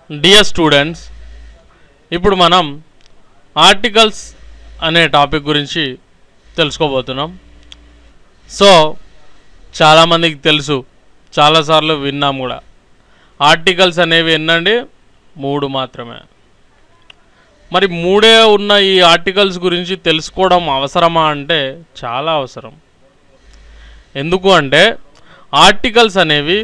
dear students ఇప్పుడు మనం articles అనే టాపిక్ గురించి తెలుసుకోబోతున్నాం సో చాలామందికి తెలుసు చాలాసార్లు విన్నాం కూడా ఆర్టికల్స్ అనేవి ఎన్నండి మూడు మాత్రమే మరి మూడే ఉన్న ఈ ఆర్టికల్స్ గురించి తెలుసుకోవడం అవసరమా అంటే చాలా అవసరం ఎందుకు అంటే ఆర్టికల్స్ అనేవి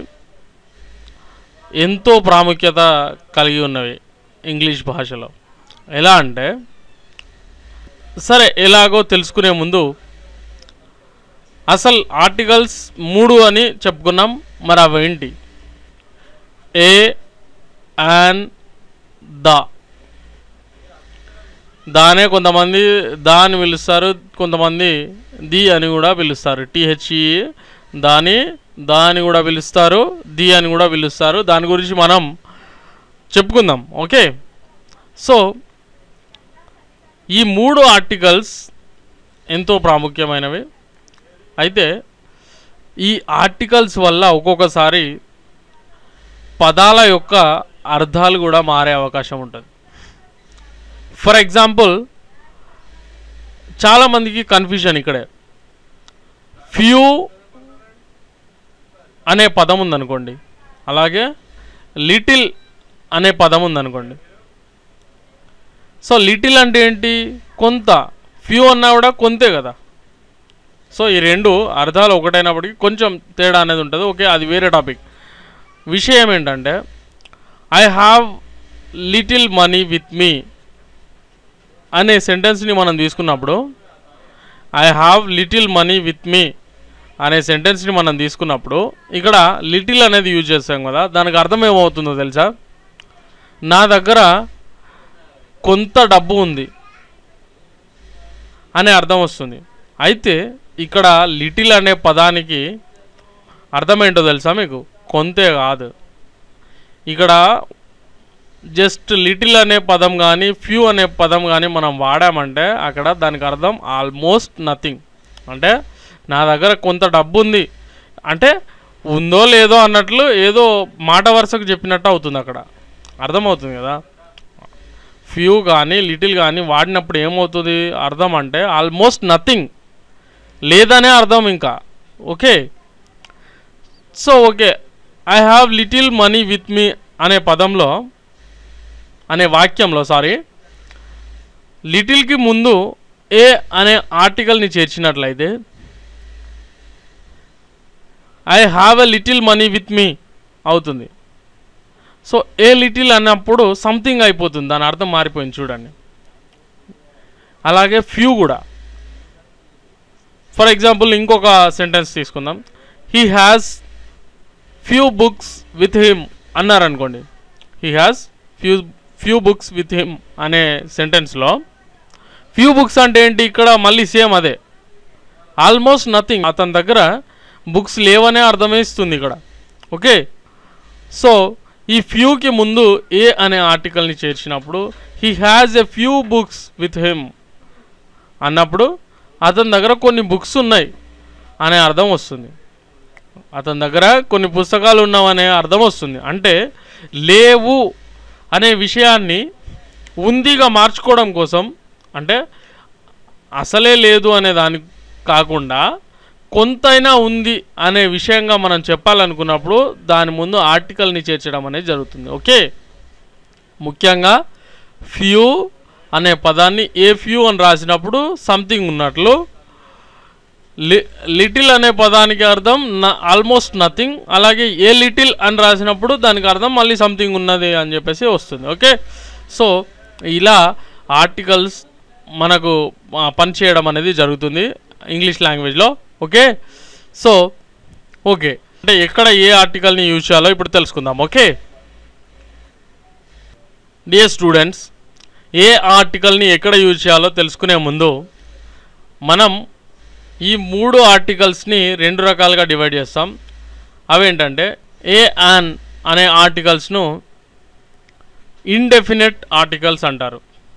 ఎంతో ప్రాముఖ్యత కలిగి ఉన్నవి ఇంగ్లీష్ భాషలో ఎలా అంటే సరే ఎలాగో తెలుసుకునే ముందు అసలు ఆర్టికల్స్ మూడు అని చెప్పుకున్నాం మరి అవేంటి ఏ అండ్ ద దానే కొంతమంది దా అని పిలుస్తారు కొంతమంది ది అని కూడా పిలుస్తారు టిహెచ్ఈ దాని దా అని కూడా పిలుస్తారు ది అని కూడా పిలుస్తారు దాని గురించి మనం చెప్పుకుందాం ఓకే సో ఈ మూడు ఆర్టికల్స్ ఎంతో ప్రాముఖ్యమైనవి అయితే ఈ ఆర్టికల్స్ వల్ల ఒక్కొక్కసారి పదాల యొక్క అర్థాలు కూడా మారే అవకాశం ఉంటుంది ఫర్ ఎగ్జాంపుల్ చాలామందికి కన్ఫ్యూజన్ ఇక్కడే ఫ్యూ అనే పదం ఉందనుకోండి అలాగే లిటిల్ అనే పదం ఉందనుకోండి సో లిటిల్ అంటే ఏంటి కొంత ఫ్యూ అన్నా కూడా కొంతే కదా సో ఈ రెండు అర్థాలు ఒకటైనప్పటికీ కొంచెం తేడా అనేది ఉంటుంది ఓకే అది వేరే టాపిక్ విషయం ఏంటంటే I have little money with me అనే సెంటెన్స్ని మనం తీసుకున్నప్పుడు I have little money with me అనే సెంటెన్స్ని మనం తీసుకున్నప్పుడు ఇక్కడ లిటిల్ అనేది యూజ్ చేస్తాం కదా దానికి అర్థం ఏమవుతుందో తెలుసా నా దగ్గర కొంత డబ్బు ఉంది అనే అర్థం వస్తుంది అయితే ఇక్కడ లిటిల్ అనే పదానికి అర్థం ఏంటో తెలుసా మీకు కొంతే కాదు ఇక్కడ జస్ట్ లిటిల్ అనే పదం కానీ ఫ్యూ అనే పదం కానీ మనం వాడామంటే అక్కడ దానికి అర్థం ఆల్మోస్ట్ నథింగ్ అంటే నా దగ్గర కొంత డబ్బు ఉంది అంటే ఉందో లేదో అన్నట్లు ఏదో మాట వరుసకు చెప్పినట్టు అవుతుంది అక్కడ అర్థమవుతుంది కదా ఫ్యూ కానీ లిటిల్ కానీ వాడినప్పుడు ఏమవుతుంది అర్థం అంటే ఆల్మోస్ట్ నథింగ్ లేదనే అర్థం ఇంకా okay so okay I have little money with me అనే పదంలో అనే వాక్యంలో సారీ లిటిల్కి ముందు ఏ అనే ఆర్టికల్ని చేర్చినట్లయితే I have a little money with me అవుతుంది సో ఏ లిటిల్ అన్నప్పుడు సంథింగ్ అయిపోతుంది దాని అర్థం మారిపోయింది చూడండి అలాగే ఫ్యూ కూడా ఫర్ ఎగ్జాంపుల్ ఇంకొక సెంటెన్స్ తీసుకుందాం he has few books with him అన్నారనుకోండి he has few few books with him అనే సెంటెన్స్లో ఫ్యూ బుక్స్ అంటే ఏంటి ఇక్కడ మళ్ళీ సేమ్ అదే ఆల్మోస్ట్ నథింగ్ అతని దగ్గర బుక్స్ లేవనే అర్థమేస్తుంది ఇక్కడ ఓకే సో ఈ ఫ్యూకి ముందు ఏ అనే ఆర్టికల్ని చేర్చినప్పుడు he has a few books with him అన్నప్పుడు అతని దగ్గర కొన్ని బుక్స్ ఉన్నాయి అనే అర్థం వస్తుంది అతని దగ్గర కొన్ని పుస్తకాలు ఉన్నావనే అర్థం వస్తుంది అంటే లేవు అనే విషయాన్ని ఉందిగా మార్చుకోవడం కోసం అంటే అసలే లేదు అనే దాని కాకుండా కొంతైనా ఉంది అనే విషయంగా మనం చెప్పాలనుకున్నప్పుడు దాని ముందు ఆర్టికల్ని చేర్చడం అనేది జరుగుతుంది ఓకే ముఖ్యంగా ఫ్యూ అనే పదాన్ని ఏ ఫ్యూ అని రాసినప్పుడు సంథింగ్ ఉన్నట్లు లి లిటిల్ అనే పదానికి అర్థం ఆల్మోస్ట్ నథింగ్ అలాగే ఏ లిటిల్ అని రాసినప్పుడు దానికి అర్థం మళ్ళీ సంథింగ్ ఉన్నది అని చెప్పేసి వస్తుంది ఓకే సో ఇలా ఆర్టికల్స్ మనకు ఆ, పనిచేయడం అనేది జరుగుతుంది ఇంగ్లీష్ లాంగ్వేజ్లో ఓకే సో ఓకే అంటే ఎక్కడ ఏ ఆర్టికల్ని యూజ్ చేయాలో ఇప్పుడు తెలుసుకుందాం ఓకే డియర్ స్టూడెంట్స్ ఏ ఆర్టికల్ని ఎక్కడ యూజ్ చేయాలో తెలుసుకునే ముందు మనం ఈ మూడు ఆర్టికల్స్ని రెండు రకాలుగా డివైడ్ చేస్తాం అవేంటంటే ఏ యాన్ అనే ఆర్టికల్స్ను ఇండెఫినెట్ ఆర్టికల్స్ అంటారు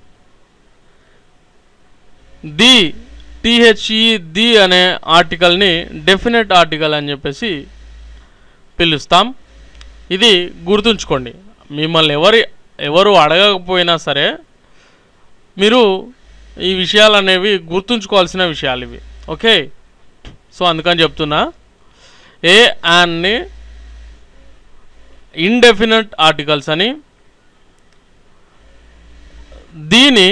ది టిహెచ్ఈ ది అనే ఆర్టికల్ని డెఫినెట్ ఆర్టికల్ అని చెప్పేసి పిలుస్తాం ఇది గుర్తుంచుకోండి మిమ్మల్ని ఎవరి ఎవరు అడగకపోయినా సరే మీరు ఈ విషయాలు అనేవి గుర్తుంచుకోవాల్సిన విషయాలు ఇవి ఓకే సో అందుకని చెప్తున్నా ఏ యాన్ని ఇండెఫినెట్ ఆర్టికల్స్ అని దీని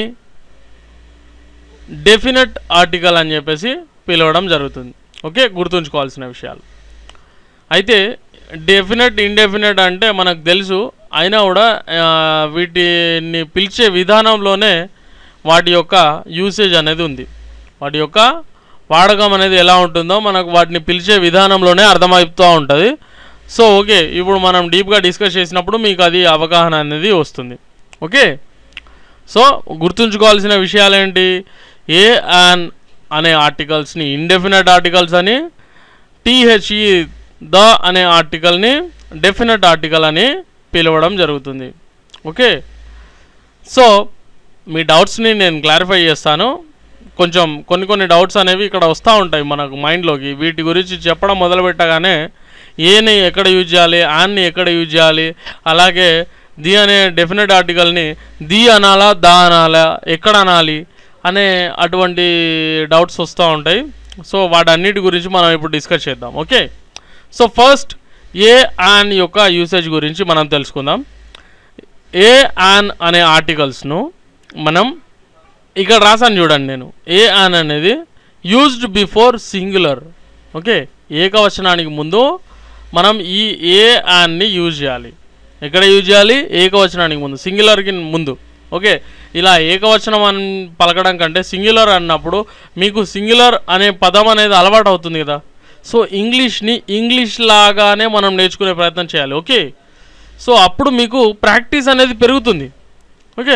డెఫినెట్ ఆర్టికల్ అని చెప్పేసి పిలవడం జరుగుతుంది ఓకే గుర్తుంచుకోవాల్సిన విషయాలు అయితే డెఫినెట్ ఇండెఫినెట్ అంటే మనకు తెలుసు అయినా కూడా ఆ, వీటిని పిలిచే విధానంలోనే వాటి యొక్క యూసేజ్ అనేది ఉంది వాటి యొక్క వాడకం అనేది ఎలా ఉంటుందో మనకు వాటిని పిలిచే విధానంలోనే అర్థమవుతూ ఉంటుంది సో ఓకే ఇప్పుడు మనం డీప్గా డిస్కస్ చేసినప్పుడు మీకు అది అవగాహన అనేది వస్తుంది ఓకే సో గుర్తుంచుకోవాల్సిన విషయాలు ఏంటి ఏ యాన్ అనే ఆర్టికల్స్ని ఇండెఫినెట్ ఆర్టికల్స్ అని టీహెచ్ఈ ద అనే ఆర్టికల్ని డెఫినెట్ ఆర్టికల్ అని పిలవడం జరుగుతుంది ఓకే సో మీ డౌట్స్ని నేను క్లారిఫై చేస్తాను కొంచెం కొన్ని కొన్ని డౌట్స్ అనేవి ఇక్కడ వస్తూ ఉంటాయి మనకు మైండ్లోకి వీటి గురించి చెప్పడం మొదలుపెట్టగానే ఏని ఎక్కడ యూజ్ చేయాలి యాన్ని ఎక్కడ యూజ్ చేయాలి అలాగే ది అనే డెఫినెట్ ఆర్టికల్ని ది అనాలా దా అనాలా ఎక్కడ అనాలి అనే అటువంటి డౌట్స్ వస్తూ ఉంటాయి సో వాటన్నిటి గురించి మనం ఇప్పుడు డిస్కస్ చేద్దాం okay so first a an యొక్క యూసేజ్ గురించి మనం తెలుసుకుందాం ఏ యాన్ అనే ఆర్టికల్స్ను మనం ఇక్కడ రాసాను చూడండి నేను ఏ యాన్ అనేది యూజ్డ్ బిఫోర్ సింగులర్ ఓకే ఏకవచనానికి ముందు మనం ఈ ఏ యాన్ని యూజ్ చేయాలి ఎక్కడ యూజ్ చేయాలి ఏకవచనానికి ముందు సింగులర్కి ముందు ఓకే ఇలా ఏకవచనం అని పలకడం కంటే సింగులర్ అన్నప్పుడు మీకు సింగులర్ అనే పదం అనేది అలవాటు అవుతుంది కదా సో ఇంగ్లీష్ని ఇంగ్లీష్ లాగానే మనం నేర్చుకునే ప్రయత్నం చేయాలి ఓకే సో అప్పుడు మీకు ప్రాక్టీస్ అనేది పెరుగుతుంది ఓకే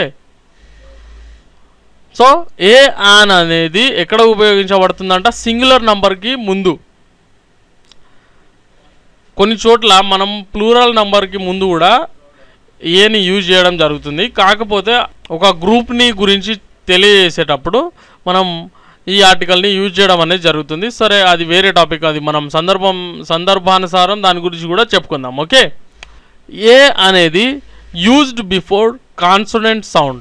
సో ఏ ఆన్ అనేది ఎక్కడ ఉపయోగించబడుతుందంట సింగులర్ నంబర్కి ముందు కొన్ని చోట్ల మనం ప్లూరల్ నంబర్కి ముందు కూడా ఏని యూజ్ చేయడం జరుగుతుంది కాకపోతే ఒక గ్రూప్ని గురించి తెలియజేసేటప్పుడు మనం ఈ ఆర్టికల్ని యూజ్ చేయడం అనేది జరుగుతుంది సరే అది వేరే టాపిక్ అది మనం సందర్భం సందర్భానుసారం దాని గురించి కూడా చెప్పుకుందాం ఓకే ఏ అనేది used before consonant sound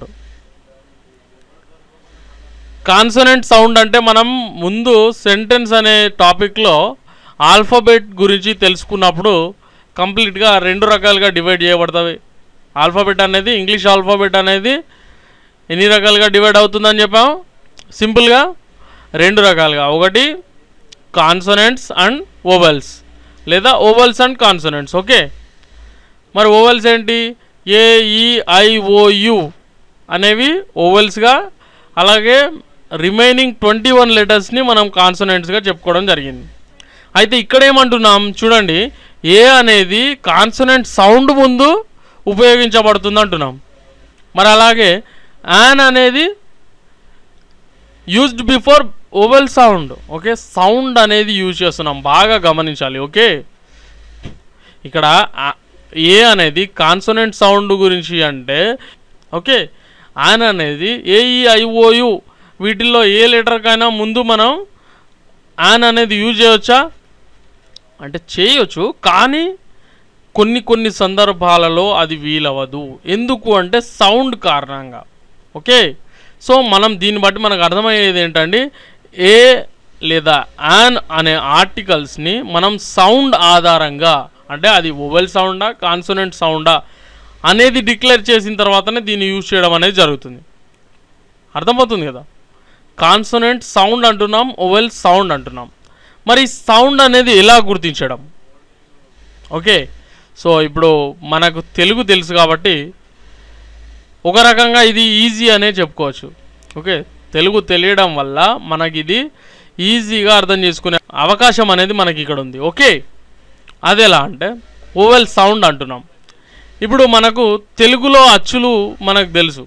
consonant sound అంటే మనం ముందు సెంటెన్స్ అనే టాపిక్లో ఆల్ఫాబెట్ గురించి తెలుసుకున్నప్పుడు కంప్లీట్గా రెండు రకాలుగా డివైడ్ చేయబడతాయి ఆల్ఫాబెట్ అనేది ఇంగ్లీష్ ఆల్ఫాబెట్ అనేది ఎన్ని రకాలుగా డివైడ్ అవుతుందని చెప్పాం సింపుల్గా రెండు రకాలుగా ఒకటి కాన్సనెంట్స్ అండ్ ఓవెల్స్ లేదా ఓవెల్స్ అండ్ కాన్సనెంట్స్ ఓకే మరి ఓవెల్స్ ఏంటి ఏఈఐఓయు అనేవి ఓవెల్స్గా అలాగే రిమైనింగ్ ట్వంటీ వన్ లెటర్స్ని మనం కాన్సనెంట్స్గా చెప్పుకోవడం జరిగింది అయితే ఇక్కడ ఏమంటున్నాం చూడండి ఏ అనేది కాన్సనెంట్ సౌండ్ ముందు ఉపయోగించబడుతుంది అంటున్నాం మరి అలాగే యాన్ అనేది used before vowel sound okay sound అనేది యూజ్ చేస్తున్నాం బాగా గమనించాలి ఓకే ఇక్కడ ఆ- ఏ అనేది కాన్సనెంట్ సౌండ్ గురించి అంటే ఓకే యాన్ అనేది ఏఈఐఓయు వీటిల్లో ఏ లెటర్కైనా ముందు మనం యాన్ అనేది యూజ్ చేయవచ్చా అంటే చేయొచ్చు కానీ కొన్ని కొన్ని సందర్భాలలో అది వీలవ్వదు ఎందుకు అంటే సౌండ్ కారణంగా ఓకే సో మనం దీన్ని బట్టి మనకు అర్థమయ్యేది ఏంటంటే ఏ లేదా యాన్ అనే ఆర్టికల్స్ని మనం సౌండ్ ఆధారంగా అంటే అది ఓవెల్ సౌండా కాన్సోనెంట్ సౌండా అనేది డిక్లేర్ చేసిన తర్వాతనే దీన్ని యూజ్ చేయడం అనేది జరుగుతుంది అర్థమవుతుంది కదా కాన్సోనెంట్ సౌండ్ అంటున్నాం ఓవెల్ సౌండ్ అంటున్నాం మరి సౌండ్ అనేది ఎలా గుర్తించడం ఓకే సో ఇప్పుడు మనకు తెలుగు తెలుసు కాబట్టి ఒక రకంగా ఇది ఈజీ అనే చెప్పుకోవచ్చు ఓకే తెలుగు తెలియడం వల్ల మనకి ఇది ఈజీగా అర్థం చేసుకునే అవకాశం అనేది మనకి ఇక్కడ ఉంది ఓకే అది ఎలా అంటే ఓవెల్ సౌండ్ అంటున్నాం ఇప్పుడు మనకు తెలుగులో అచ్చులు మనకు తెలుసు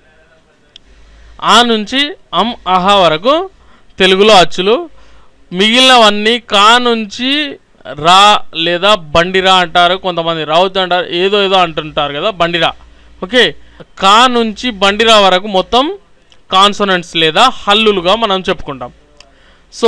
ఆ నుంచి అమ్ అహా వరకు తెలుగులో అచ్చులు మిగిలినవన్నీ కా నుంచి రా లేదా బండిరా అంటారు కొంతమంది రౌత్ అంటారు ఏదో ఏదో అంటుంటారు కదా బండిరా ఓకే కా నుంచి బండిరా వరకు మొత్తం కాన్సోనెంట్స్ లేదా హల్లులుగా మనం చెప్పుకుంటాం సో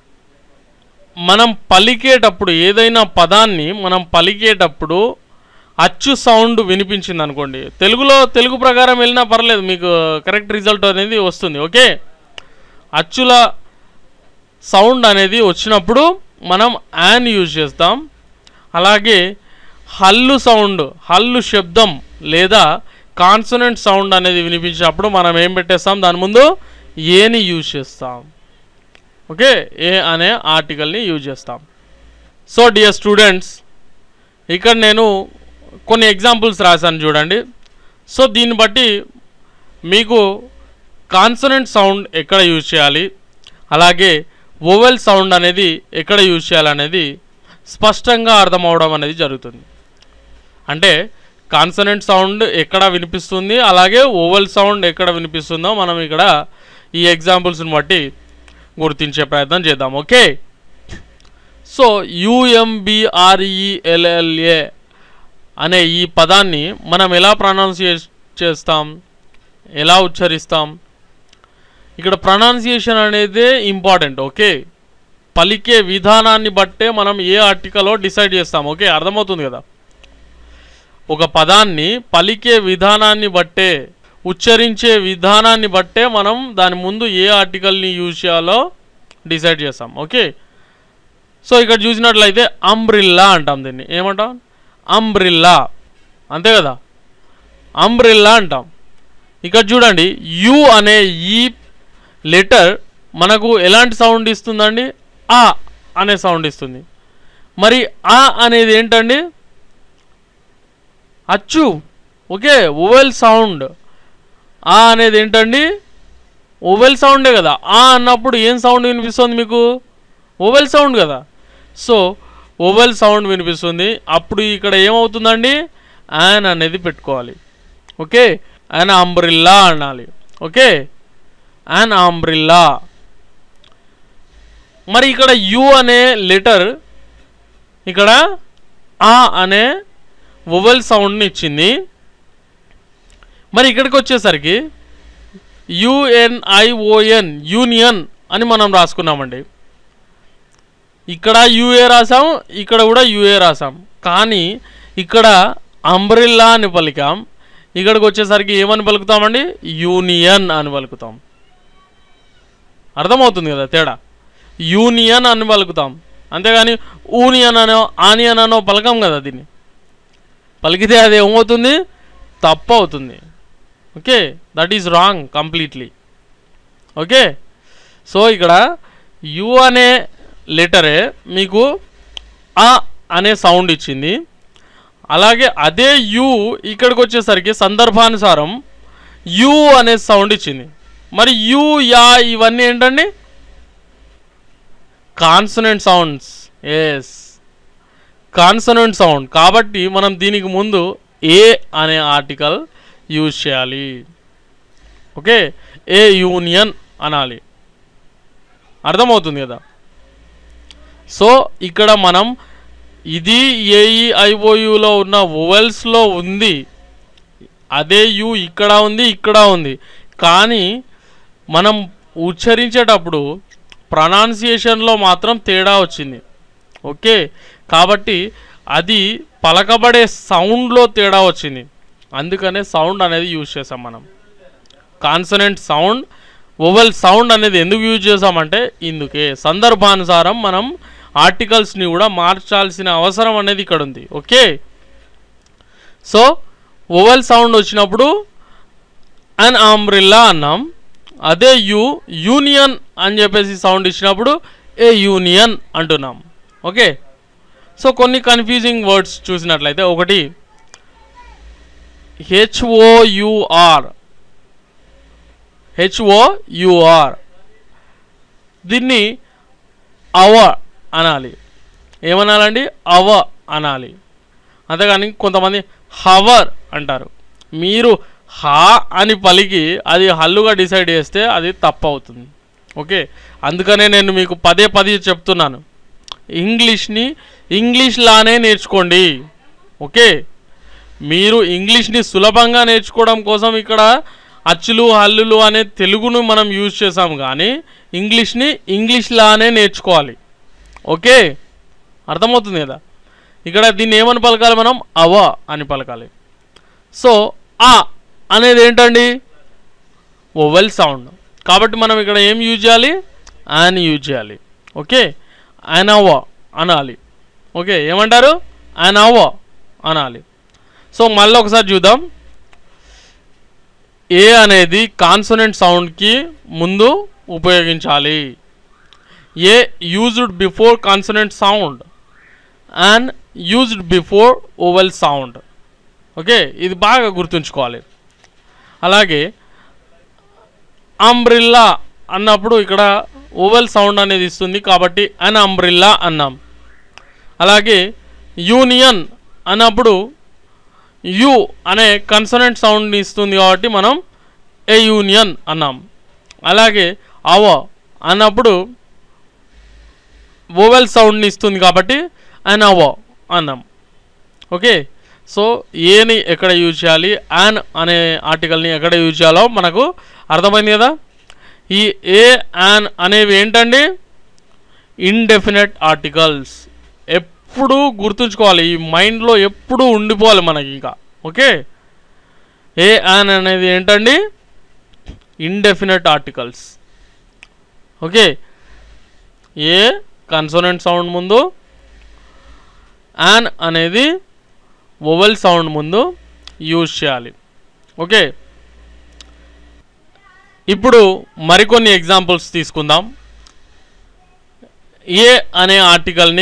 మనం పలికేటప్పుడు ఏదైనా పదాన్ని మనం పలికేటప్పుడు అచ్చు సౌండ్ వినిపించింది అనుకోండి తెలుగులో తెలుగు ప్రకారం వెళ్ళినా పర్లేదు మీకు కరెక్ట్ రిజల్ట్ అనేది వస్తుంది ఓకే అచ్చుల సౌండ్ అనేది వచ్చినప్పుడు మనం యాన్ యూజ్ చేస్తాం అలాగే హల్లు సౌండ్ హల్లు శబ్దం లేదా కాన్సనెంట్ సౌండ్ అనేది వినిపించినప్పుడు మనం ఏం పెట్టేస్తాం దాని ముందు ఏని యూజ్ చేస్తాం ఓకే ఏ అనే ఆర్టికల్ని యూజ్ చేస్తాం సో డియర్ స్టూడెంట్స్ ఇక్కడ నేను కొన్ని ఎగ్జాంపుల్స్ రాశాను చూడండి సో దీన్ని బట్టి మీకు కాన్సనెంట్ సౌండ్ ఎక్కడ యూజ్ చేయాలి అలాగే ఓవెల్ సౌండ్ అనేది ఎక్కడ యూజ్ చేయాలనేది స్పష్టంగా అర్థమవడం అనేది జరుగుతుంది అంటే కాన్సనెంట్ సౌండ్ ఎక్కడ వినిపిస్తుంది అలాగే ఓవెల్ సౌండ్ ఎక్కడ వినిపిస్తుందో మనం ఇక్కడ ఈ ఎగ్జాంపుల్స్ని బట్టి గుర్తించే ప్రయత్నం చేద్దాం ఓకే సో యుఎంబిఆర్ఈఎల్ఎల్ఏ అనే ఈ పదాన్ని మనం ఎలా ప్రొనౌన్సియేట్ చేస్తాం ఎలా ఉచ్చరిస్తాం ఇక్కడ ప్రొనౌన్సియేషన్ అనేది ఇంపార్టెంట్ ఓకే పలికే విధానాన్ని బట్టే మనం ఏ ఆర్టికలో డిసైడ్ చేస్తాం ఓకే అర్థమవుతుంది కదా ఒక పదాన్ని పలికే విధానాన్ని బట్టే ఉచ్చరించే విధానాన్ని బట్టే మనం దాని ముందు ఏ ఆర్టికల్ని యూజ్ చేయాలో డిసైడ్ చేస్తాం ఓకే సో ఇక్కడ చూసినట్లయితే అంబ్రిల్లా అంటాం దీన్ని ఏమంటాం అంబ్రిల్లా అంతే కదా అంబ్రిల్లా అంటాం ఇక్కడ చూడండి యు అనే ఈ లెటర్ మనకు ఎలాంటి సౌండ్ ఇస్తుందండి ఆ అనే సౌండ్ ఇస్తుంది మరి ఆ అనేది ఏంటండి అచ్చు ఓకే ఓవెల్ సౌండ్ ఆ అనేది ఏంటండి ఓవెల్ సౌండే కదా ఆ అన్నప్పుడు ఏం సౌండ్ వినిపిస్తుంది మీకు ఓవెల్ సౌండ్ కదా సో ఓవెల్ సౌండ్ వినిపిస్తుంది అప్పుడు ఇక్కడ ఏమవుతుందండి యాన్ అనేది పెట్టుకోవాలి ఓకే యాన్ అంబ్రిల్లా అనాలి ఓకే యాన్ అంబ్రిల్లా మరి ఇక్కడ యు అనే లెటర్ ఇక్కడ ఆ అనే ఓవెల్ సౌండ్ని ఇచ్చింది మరి ఇక్కడికి వచ్చేసరికి యుఎన్ఐఓఎన్ యూనియన్ అని మనం రాసుకున్నామండి ఇక్కడ యుఏ రాసాం ఇక్కడ కూడా యుఏ రాసాం కానీ ఇక్కడ అంబ్రిల్లా అని పలికాం ఇక్కడికి వచ్చేసరికి ఏమని పలుకుతామండి యూనియన్ అని పలుకుతాం అర్థమవుతుంది కదా తేడా యూనియన్ అని పలుకుతాం అంతేగాని ఊనియన్ అనో ఆనియన్ అనో పలకం కదా దీన్ని పలికితే అది ఏమవుతుంది తప్పు అవుతుంది okay that is wrong completely okay so ఇక్కడ యు అనే లెటరే మీకు ఆ అనే సౌండ్ ఇచ్చింది అలాగే అదే యు ఇక్కడికి వచ్చేసరికి సందర్భానుసారం యు అనే సౌండ్ ఇచ్చింది మరి యు యా ఇవన్నీ ఏంటండి consonant sounds yes consonant sound కాబట్టి మనం దీనికి ముందు ఏ అనే ఆర్టికల్ యూజ్ చేయాలి ఓకే ఏ యూనియన్ అనాలి అర్థమవుతుంది కదా సో ఇక్కడ మనం ఇది ఏఈఐఓయులో ఉన్న ఓవెల్స్లో ఉంది అదే యు ఇక్కడ ఉంది ఇక్కడ ఉంది కానీ మనం ఉచ్చరించేటప్పుడు ప్రొనౌన్సియేషన్లో మాత్రం తేడా వచ్చింది ఓకే కాబట్టి అది పలకబడే సౌండ్లో తేడా వచ్చింది అందుకనే సౌండ్ అనేది యూజ్ చేసాం మనం కాన్సనెంట్ సౌండ్ ఓవెల్ సౌండ్ అనేది ఎందుకు యూజ్ చేసామంటే ఇందుకే సందర్భానుసారం మనం ఆర్టికల్స్ని కూడా మార్చాల్సిన అవసరం అనేది ఇక్కడ ఉంది ఓకే సో ఓవెల్ సౌండ్ వచ్చినప్పుడు అన్ ఆమ్రిల్లా అన్నాం అదే యు యూనియన్ అని చెప్పేసి సౌండ్ ఇచ్చినప్పుడు ఏ యూనియన్ అంటున్నాం ఓకే సో కొన్ని కన్ఫ్యూజింగ్ వర్డ్స్ చూసినట్లయితే ఒకటి హెచ్ఓయుఆర్ హెచ్ఓయుఆర్ దీన్ని అవ అనాలి ఏమనాలండి అవ అనాలి అంతేగాని కొంతమంది హవర్ అంటారు మీరు హా అని పలికి అది హల్లుగా డిసైడ్ చేస్తే అది తప్పు అవుతుంది ఓకే అందుకనే నేను మీకు పదే పదే చెప్తున్నాను ఇంగ్లీష్ని ఇంగ్లీష్ లానే నేర్చుకోండి ఓకే మీరు ఇంగ్లీష్ని సులభంగా నేర్చుకోవడం కోసం ఇక్కడ అచ్చులు హల్లులు అనే తెలుగును మనం యూజ్ చేసాం కానీ ఇంగ్లీష్ని ఇంగ్లీష్ లానే నేర్చుకోవాలి ఓకే అర్థమవుతుంది కదా ఇక్కడ దీన్ని ఏమని పలకాలి మనం అవ అని పలకాలి సో ఆ అనేది ఏంటండి ఓవెల్ సౌండ్ కాబట్టి మనం ఇక్కడ ఏం యూజ్ చేయాలి యాన్ యూజ్ చేయాలి ఓకే అనవ అనాలి ఓకే ఏమంటారు అనవ అనాలి సో మళ్ళీ ఒకసారి చూద్దాం ఏ అనేది కాన్సనెంట్ సౌండ్కి ముందు ఉపయోగించాలి a used before consonant sound and used before vowel sound okay ఇది బాగా గుర్తుంచుకోవాలి అలాగే అంబ్రిల్లా అన్నప్పుడు ఇక్కడ ఓవెల్ సౌండ్ అనేది ఇస్తుంది కాబట్టి అన్ అంబ్రిల్లా అన్నాం అలాగే యూనియన్ అన్నప్పుడు యు అనే కన్సనెంట్ సౌండ్ని ఇస్తుంది కాబట్టి మనం ఏ యూనియన్ అన్నాం అలాగే అవ అన్నప్పుడు ఓవెల్ సౌండ్ని ఇస్తుంది కాబట్టి అన్ అవ అన్నాం ఓకే సో ఏని ఎక్కడ యూజ్ చేయాలి యాన్ అనే ఆర్టికల్ని ఎక్కడ యూజ్ చేయాలో మనకు అర్థమైంది కదా ఈ ఏ యాన్ అనేవి ఏంటండి ఇండెఫినెట్ ఆర్టికల్స్ ఎప్పుడూ గుర్తుంచుకోవాలి ఈ మైండ్లో ఎప్పుడూ ఉండిపోవాలి మనకి ఇంకా ఓకే ఏ యాన్ అనేది ఏంటండి indefinite articles okay a consonant sound ముందు యాన్ అనేది ఓవెల్ సౌండ్ ముందు యూజ్ చేయాలి ఓకే ఇప్పుడు మరికొన్ని ఎగ్జాంపుల్స్ తీసుకుందాం ఏ అనే ఆర్టికల్ని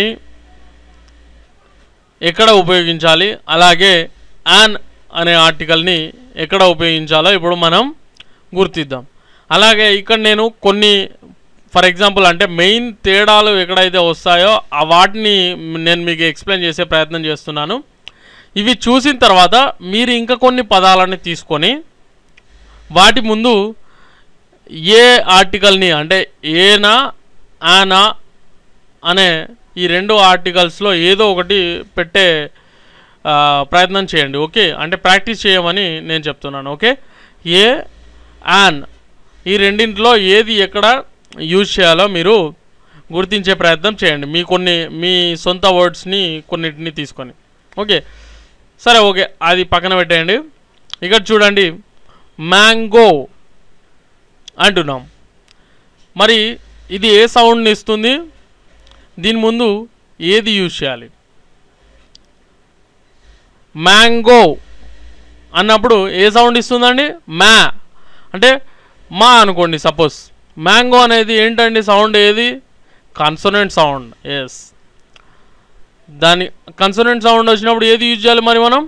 ఎక్కడ ఉపయోగించాలి అలాగే యాన్ అనే ఆర్టికల్ని ఎక్కడ ఉపయోగించాలో ఇప్పుడు మనం గుర్తిద్దాం అలాగే ఇక్కడ నేను కొన్ని ఫర్ ఎగ్జాంపుల్ అంటే మెయిన్ తేడాలు ఎక్కడైతే వస్తాయో ఆ వాటిని నేను మీకు ఎక్స్ప్లెయిన్ చేసే ప్రయత్నం చేస్తున్నాను ఇవి చూసిన తర్వాత మీరు ఇంకా కొన్ని పదాలని తీసుకొని వాటి ముందు ఏ ఆర్టికల్ని అంటే ఏనా ఆనా అనే ఈ రెండు ఆర్టికల్స్లో ఏదో ఒకటి పెట్టే ఆ, ప్రయత్నం చేయండి ఓకే అంటే ప్రాక్టీస్ చేయమని నేను చెప్తున్నాను ఓకే ఏ యాన్ ఈ రెండింటిలో ఏది ఎక్కడ యూజ్ చేయాలో మీరు గుర్తించే ప్రయత్నం చేయండి మీ కొన్ని మీ సొంత వర్డ్స్ని కొన్నిటిని తీసుకొని ఓకే సరే ఓకే అది పక్కన పెట్టేయండి ఇక్కడ చూడండి మ్యాంగో అంటున్నాం మరి ఇది ఏ సౌండ్ని ఇస్తుంది దీని ముందు ఏది యూజ్ చేయాలి మ్యాంగో అన్నప్పుడు ఏ సౌండ్ ఇస్తుందండి మ్యా అంటే మా అనుకోండి సపోజ్ మ్యాంగో అనేది ఏంటండి సౌండ్ ఏది కన్సోనెంట్ సౌండ్ ఎస్ దాని కన్సోనెంట్ సౌండ్ వచ్చినప్పుడు ఏది యూజ్ చేయాలి మరి మనం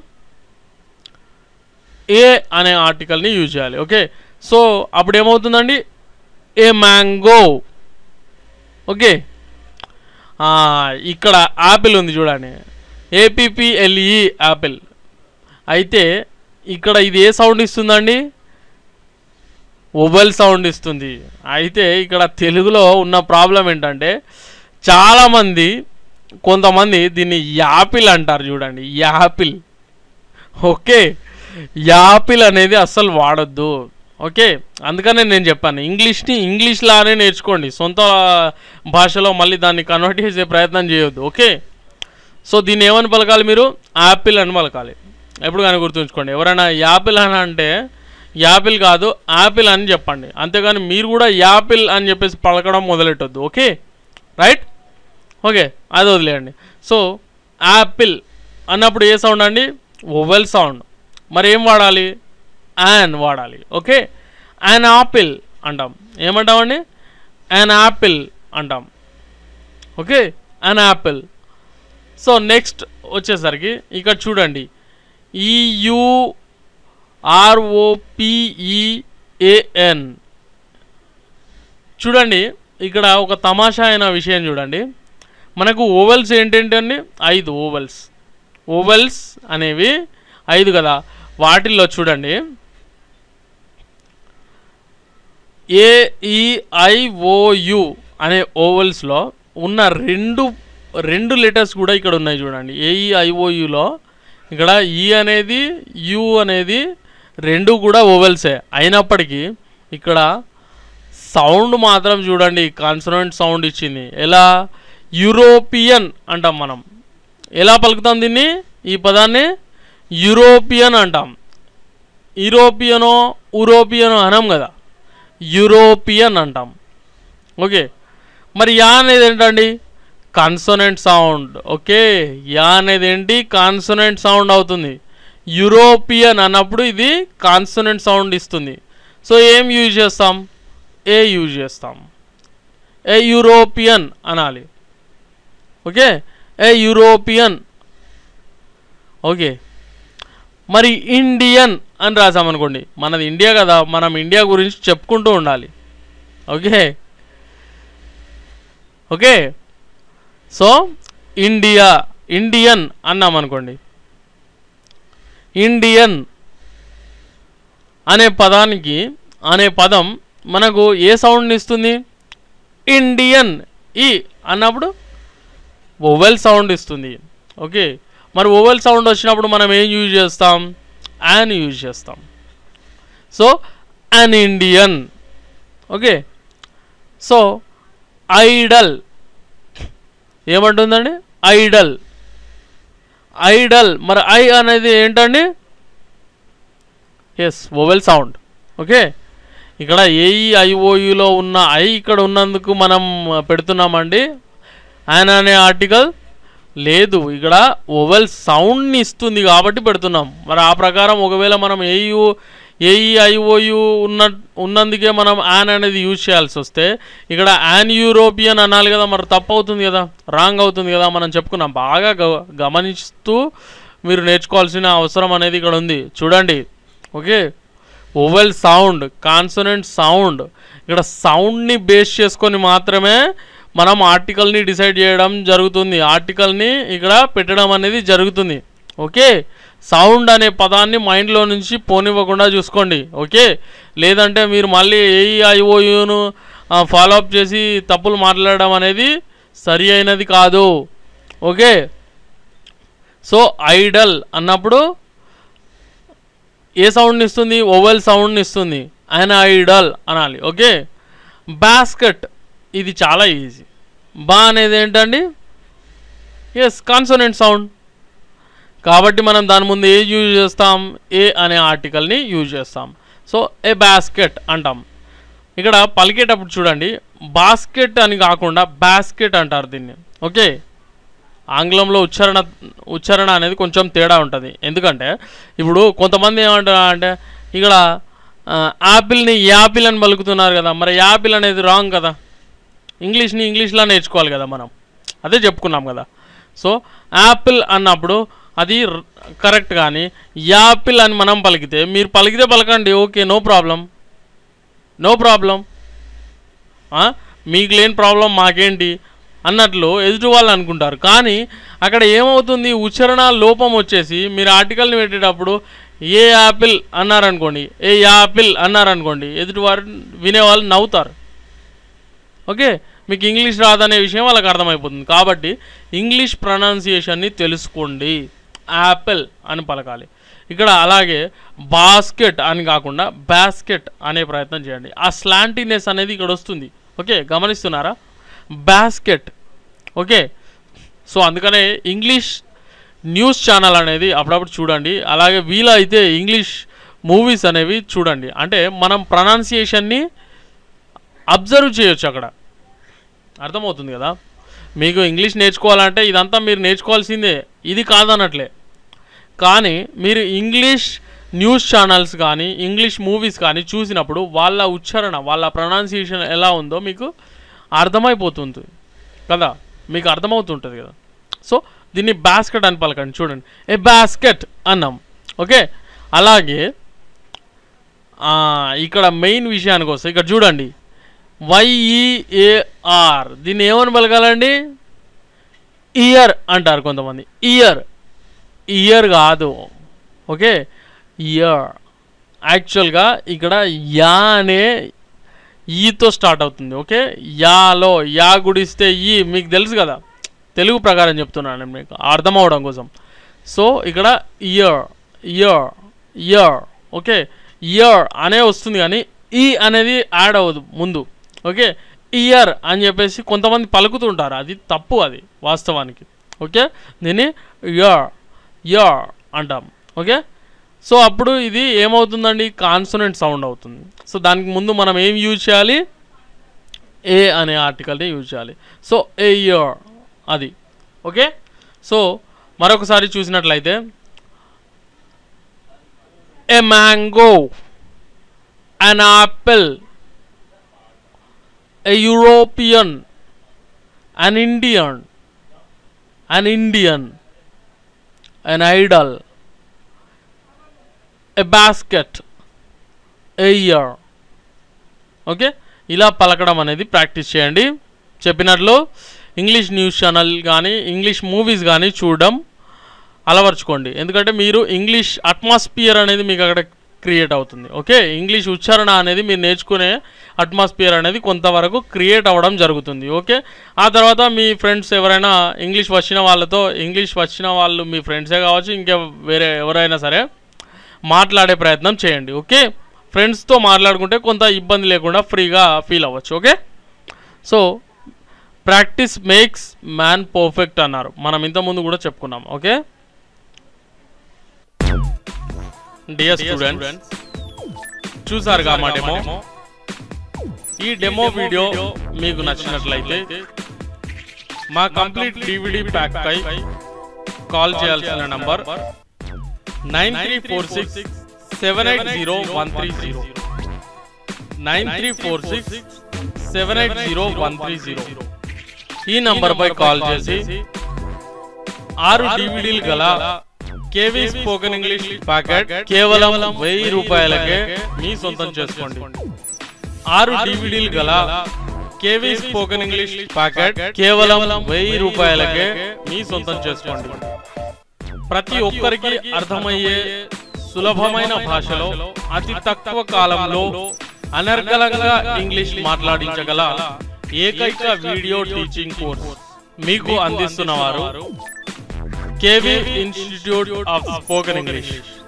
ఏ అనే ఆర్టికల్ని యూజ్ చేయాలి ఓకే సో అప్పుడు ఏమవుతుందండి ఏ మ్యాంగో ఓకే ఆ, ఇక్కడ యాపిల్ ఉంది చూడండి ఏపీపీఎల్ఈ యాపిల్ అయితే ఇక్కడ ఇది ఏ సౌండ్ ఇస్తుందండి ఓవెల్ సౌండ్ ఇస్తుంది అయితే ఇక్కడ తెలుగులో ఉన్న ప్రాబ్లం ఏంటంటే చాలామంది కొంతమంది దీన్ని యాపిల్ అంటారు చూడండి యాపిల్ ఓకే యాపిల్ అనేది అస్సలు వాడొద్దు ఓకే అందుకనే నేను చెప్పాను ఇంగ్లీష్ని ఇంగ్లీష్ లానే నేర్చుకోండి సొంత భాషలో మళ్ళీ దాన్ని కన్వర్ట్ చేసే ప్రయత్నం చేయొద్దు ఓకే సో దీన్ని ఏమని పలకాలి మీరు యాపిల్ అని పలకాలి ఎప్పుడు కానీ గుర్తుంచుకోండి ఎవరైనా యాపిల్ అని అంటే యాపిల్ కాదు యాపిల్ అని చెప్పండి అంతేగాని మీరు కూడా యాపిల్ అని చెప్పేసి పలకడం మొదలెట్టొద్దు ఓకే రైట్ ఓకే అది వదిలేయండి సో యాపిల్ అన్నప్పుడు ఏ సౌండ్ అండి ఓవెల్ సౌండ్ మరి ఏం వాడాలి యాన్ వాడాలి ఓకే యాన్ ఆపిల్ అంటాం ఏమంటామండి యాన్ యాపిల్ అంటాం okay an apple so next వచ్చేసరికి ఇక్కడ చూడండి ఈయు ఆర్ఓపిఈఏఎన్ చూడండి ఇక్కడ ఒక తమాషా అయిన విషయం చూడండి మనకు ఓవెల్స్ ఏంటంటే ఐదు ఓవెల్స్ ఓవెల్స్ అనేవి ఐదు కదా వాటిల్లో చూడండి ఏఈఐఓయు అనే ఓవెల్స్లో ఉన్న రెండు రెండు లెటర్స్ కూడా ఇక్కడ ఉన్నాయి చూడండి ఏఈఐఓయులో ఇక్కడ ఈ అనేది యు అనేది రెండు కూడా ఓవెల్సే అయినప్పటికీ ఇక్కడ సౌండ్ మాత్రం చూడండి కాన్సనెంట్ సౌండ్ ఇచ్చింది ఎలా యూరోపియన్ అంటాం మనం ఎలా పలుకుతాం దీన్ని ఈ పదాన్ని యూరోపియన్ అంటాం యూరోపియనో ఉరోపియనో అనం కదా యూరోపియన్ అంటాం ఓకే మరి యా అనేది ఏంటండి కాన్సోనెంట్ సౌండ్ ఓకే యా అనేది ఏంటి కాన్సోనెంట్ సౌండ్ అవుతుంది యూరోపియన్ అన్నప్పుడు ఇది కాన్సోనెంట్ సౌండ్ ఇస్తుంది సో ఏం యూజ్ చేస్తాం ఏ యూజ్ చేస్తాం ఏ యూరోపియన్ అనాలి ఓకే ఏ యూరోపియన్ ఓకే మరి ఇండియన్ అని రాసామనుకోండి మనది ఇండియా కదా మనం ఇండియా గురించి చెప్పుకుంటూ ఉండాలి okay okay so India Indian అన్నాం అనుకోండి ఇండియన్ అనే పదానికి అనే పదం మనకు ఏ సౌండ్ని ఇస్తుంది ఇండియన్ ఈ అన్నప్పుడు ఓవెల్ సౌండ్ ఇస్తుంది ఓకే మరి ఓవెల్ సౌండ్ వచ్చినప్పుడు మనం ఏం యూజ్ చేస్తాం యాన్ యూజ్ చేస్తాం so an Indian okay so idol ఏమంటుందండి ఐడల్ ఐడల్ మరి ఐ అనేది ఏంటండి ఎస్ ఓవెల్ సౌండ్ ఓకే ఇక్కడ ఏఈ ఐఓయులో ఉన్న ఐ ఇక్కడ ఉన్నందుకు మనం పెడుతున్నామండి ఆయన అనే ఆర్టికల్ లేదు ఇక్కడ ఓవెల్ సౌండ్ని ఇస్తుంది కాబట్టి పెడుతున్నాం మరి ఆ ప్రకారం ఒకవేళ మనం ఏయు ఏఈ ఐఓయు ఉన్న ఉన్నందుకే మనం యాన్ అనేది యూజ్ చేయాల్సి వస్తే ఇక్కడ యాన్ యూరోపియన్ అనాలి కదా మరి తప్పు అవుతుంది కదా రాంగ్ అవుతుంది కదా మనం చెప్పుకున్నాం బాగా గ- గమనిస్తూ మీరు నేర్చుకోవాల్సిన అవసరం అనేది ఇక్కడ ఉంది చూడండి okay vowel sound consonant sound ఇక్కడ సౌండ్ని బేస్ చేసుకొని మాత్రమే మనం ఆర్టికల్ని డిసైడ్ చేయడం జరుగుతుంది ఆర్టికల్ని ఇక్కడ పెట్టడం అనేది జరుగుతుంది ఓకే సౌండ్ అనే పదాన్ని మైండ్లో నుంచి పోనివ్వకుండా చూసుకోండి ఓకే లేదంటే మీరు మళ్ళీ ఏఈఐఓయును ఫాలో అప్ చేసి తప్పులు మాట్లాడడం అనేది సరి అయినది కాదు ఓకే సో ఐడల్ అన్నప్పుడు ఏ సౌండ్ని ఇస్తుంది ఓవెల్ సౌండ్ని ఇస్తుంది ఆయన ఐడల్ అనాలి ఓకే బాస్కెట్ ఇది చాలా ఈజీ బా అనేది ఏంటండి ఎస్ కాన్సోనెంట్ సౌండ్ కాబట్టి మనం దాని ముందు ఏ యూజ్ చేస్తాం ఏ అనే ఆర్టికల్ని యూజ్ చేస్తాం సో ఏ బాస్కెట్ అంటాం ఇక్కడ పలికేటప్పుడు చూడండి బాస్కెట్ అని కాకుండా బాస్కెట్ అంటారు దీన్ని ఓకే ఆంగ్లంలో ఉచ్చారణ ఉచ్చారణ అనేది కొంచెం తేడా ఉంటుంది ఎందుకంటే ఇప్పుడు కొంతమంది ఏమంటారు అంటే ఇక్కడ ఆ, యాపిల్ని యాపిల్ అని పలుకుతున్నారు కదా మరి యాపిల్ అనేది రాంగ్ కదా ఇంగ్లీష్ని ఇంగ్లీష్లో నేర్చుకోవాలి కదా మనం అదే చెప్పుకున్నాం కదా సో యాపిల్ అన్నప్పుడు అది ర- కరెక్ట్ కానీ యాపిల్ అని మనం పలికితే మీరు పలికితే పలకండి okay no problem no problem మీకు లేని ప్రాబ్లం మాకేంటి అన్నట్లు ఎదుటి వాళ్ళు అనుకుంటారు కానీ అక్కడ ఏమవుతుంది ఉచ్చారణ లోపం వచ్చేసి మీరు ఆర్టికల్ని పెట్టేటప్పుడు ఏ యాపిల్ అన్నారనుకోండి ఏ యాపిల్ అన్నారనుకోండి ఎదుటి వారు వినేవాళ్ళు నవ్వుతారు ఓకే మీకు ఇంగ్లీష్ రాదనే విషయం వాళ్ళకి అర్థమైపోతుంది కాబట్టి ఇంగ్లీష్ ప్రొనౌన్సియేషన్ని తెలుసుకోండి యాపిల్ అని పలకాలి ఇక్కడ అలాగే బాస్కెట్ అని కాకుండా బాస్కెట్ అనే ప్రయత్నం చేయండి ఆ స్లాంటినెస్ అనేది ఇక్కడ వస్తుంది ఓకే గమనిస్తున్నారా బాస్కెట్ ఓకే సో అందుకనే ఇంగ్లీష్ న్యూస్ ఛానల్ అనేది అప్పుడప్పుడు చూడండి అలాగే వీలైతే ఇంగ్లీష్ మూవీస్ అనేవి చూడండి అంటే మనం ప్రొనౌన్సియేషన్ని అబ్జర్వ్ చేయొచ్చు అక్కడ అర్థమవుతుంది కదా మీకు ఇంగ్లీష్ నేర్చుకోవాలంటే ఇదంతా మీరు నేర్చుకోవాల్సిందే ఇది కాదన్నట్లే కానీ మీరు ఇంగ్లీష్ న్యూస్ ఛానల్స్ కానీ ఇంగ్లీష్ మూవీస్ కానీ చూసినప్పుడు వాళ్ళ ఉచ్చారణ వాళ్ళ ప్రొనౌన్సియేషన్ ఎలా ఉందో మీకు అర్థమైపోతుంది కదా మీకు అర్థమవుతుంటుంది కదా సో దీన్ని బాస్కెట్ అని పలకండి చూడండి ఏ బాస్కెట్ అన్నాం ఓకే అలాగే ఆ, ఇక్కడ మెయిన్ విషయానికి వస్తే ఇక్కడ చూడండి వైఈఏఆర్ దీన్ని ఏమని పలకాలండి ఇయర్ అంటారు కొంతమంది ఇయర్ ఇయర్ కాదు ఓకే ఇయర్ యాక్చువల్గా ఇక్కడ యా అనే ఈతో స్టార్ట్ అవుతుంది ఓకే యాలో యా గుడిస్తే ఈ మీకు తెలుసు కదా తెలుగు ప్రకారం చెప్తున్నాను నేను మీకు అర్థం అవడం కోసం సో ఇక్కడ year year year okay year అనే వస్తుంది కానీ ఈ అనేది యాడ్ అవ్వదు ముందు ఓకే ఇయర్ అని చెప్పేసి కొంతమంది పలుకుతుంటారు అది తప్పు అది వాస్తవానికి ఓకే దీన్ని యర్ యర్ అంటాం ఓకే సో అప్పుడు ఇది ఏమవుతుందండి కాన్సనెంట్ సౌండ్ అవుతుంది సో దానికి ముందు మనం ఏం యూజ్ చేయాలి ఏ అనే ఆర్టికల్ని యూజ్ చేయాలి సో ఏ ఇయర్ అది ఓకే సో మరొకసారి చూసినట్లయితే a mango an apple a European an Indian an Indian an idol a basket a year okay ఇలా పలకడం అనేది ప్రాక్టీస్ చేయండి చెప్పినట్లు ఇంగ్లీష్ న్యూస్ ఛానల్ కానీ ఇంగ్లీష్ మూవీస్ కానీ చూడడం అలవర్చుకోండి ఎందుకంటే మీరు ఇంగ్లీష్ అట్మాస్ఫియర్ అనేది మీకు అక్కడ క్రియేట్ అవుతుంది ఓకే ఇంగ్లీష్ ఉచ్చారణ అనేది మీరు నేర్చుకునే అట్మాస్ఫియర్ అనేది కొంతవరకు క్రియేట్ అవ్వడం జరుగుతుంది ఓకే ఆ తర్వాత మీ ఫ్రెండ్స్ ఎవరైనా ఇంగ్లీష్ వచ్చిన వాళ్ళతో ఇంగ్లీష్ వచ్చిన వాళ్ళు మీ ఫ్రెండ్సే కావచ్చు ఇంకా వేరే ఎవరైనా సరే మాట్లాడే ప్రయత్నం చేయండి ఓకే ఫ్రెండ్స్తో మాట్లాడుకుంటే కొంత ఇబ్బంది లేకుండా ఫ్రీగా ఫీల్ అవ్వచ్చు okay so practice makes man perfect అన్నారు మనం ఇంతకుముందు కూడా చెప్పుకున్నాం ఓకే డియర్ స్టూడెంట్స్ చూసారుగా మా డెమో ఈ డెమో వీడియో మీకు నచ్చినట్లయితే మా కంప్లీట్ డివిడి ప్యాక్ పై కాల్ చేయాల్సిన number nine three four six seven eight zero one three zero nine three four six seven eight zero one three zero ఈ number పై కాల్ చేసి ఆరు డివిడీలు గల కేవీ స్పోకెన్ ఇంగ్లీష్ ప్యాకెట్ కేవలం వెయ్యి రూపాయలకే మీ సొంతం చేసుకోండి ఆరు డివిడీలు గల కేవీ స్పోకెన్ ఇంగ్లీష్ ప్యాకెట్ కేవలం వెయ్యి రూపాయలకే మీ సొంతం చేసుకోండి ప్రతి ఒక్కరికి అర్థమయ్యే సులభమైన భాషలో అతి తక్కువ కాలంలో అనర్గళంగా ఇంగ్లీష్ మాట్లాడించగల ఏకైక వీడియో టీచింగ్ కోర్స్ మీకు అందిస్తున్నవారు KV institute of spoken English